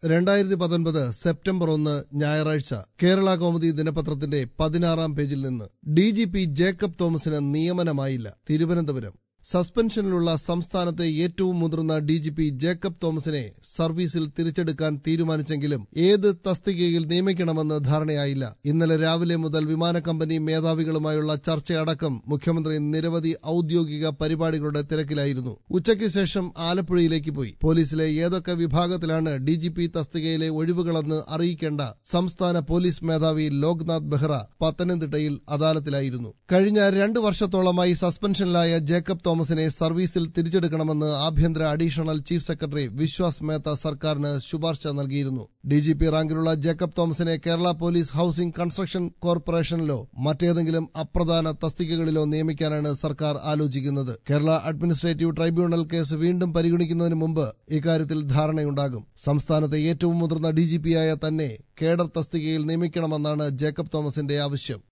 രണ്ടായിരത്തി പത്തൊൻപത് സെപ്റ്റംബർ ഒന്ന് ഞായറാഴ്ച കേരള കൗമുദി ദിനപത്രത്തിന്റെ പതിനാറാം പേജിൽ നിന്ന് ഡി ജി പി ജേക്കബ് തോമസിന് നിയമനമായില്ല തിരുവനന്തപുരം സസ്പെൻഷനിലുള്ള സംസ്ഥാനത്തെ ഏറ്റവും മുതിർന്ന ഡി ജി പി ജേക്കബ് തോമസിനെ സർവീസിൽ തിരിച്ചെടുക്കാൻ തീരുമാനിച്ചെങ്കിലും ഏത് തസ്തികയിൽ നിയമിക്കണമെന്ന് ധാരണയായില്ല ഇന്നലെ രാവിലെ മുതൽ വിമാന കമ്പനി മേധാവികളുമായുള്ള ചർച്ചയടക്കം മുഖ്യമന്ത്രി നിരവധി ഔദ്യോഗിക പരിപാടികളുടെ തിരക്കിലായിരുന്നു ഉച്ചയ്ക്ക് ശേഷം ആലപ്പുഴയിലേക്ക് പോയി പോലീസിലെ ഏതൊക്കെ വിഭാഗത്തിലാണ് ഡി ജി പി തസ്തികയിലെ ഒഴിവുകളെന്ന് അറിയിക്കേണ്ട സംസ്ഥാന പോലീസ് മേധാവി ലോക്നാഥ് ബെഹ്റ പത്തനംതിട്ടയിൽ അദാലത്തിലായിരുന്നു കഴിഞ്ഞ രണ്ടു വർഷത്തോളമായി സസ്പെൻഷനിലായ ജേക്കബ് തോമസിനെ സർവീസിൽ തിരിച്ചെടുക്കണമെന്ന് ആഭ്യന്തര additional chief secretary Vishwas Mehta സർക്കാരിന് ശുപാർശ നൽകിയിരുന്നു ഡി ജി പി റാങ്കിലുള്ള ജേക്കബ് തോമസിനെ കേരള പോലീസ് ഹൌസിംഗ് കൺസ്ട്രക്ഷൻ കോർപ്പറേഷനിലോ മറ്റേതെങ്കിലും അപ്രധാന തസ്തികകളിലോ നിയമിക്കാനാണ് സർക്കാർ ആലോചിക്കുന്നത് കേരള അഡ്മിനിസ്ട്രേറ്റീവ് ട്രൈബ്യൂണൽ കേസ് വീണ്ടും പരിഗണിക്കുന്നതിന് മുമ്പ് ഇക്കാര്യത്തിൽ ധാരണയുണ്ടാകും സംസ്ഥാനത്തെ ഏറ്റവും മുതിർന്ന ഡി ജി പിയായ തന്നെ കേഡർ തസ്തികയിൽ നിയമിക്കണമെന്നാണ് ജേക്കബ് തോമസിന്റെ ആവശ്യം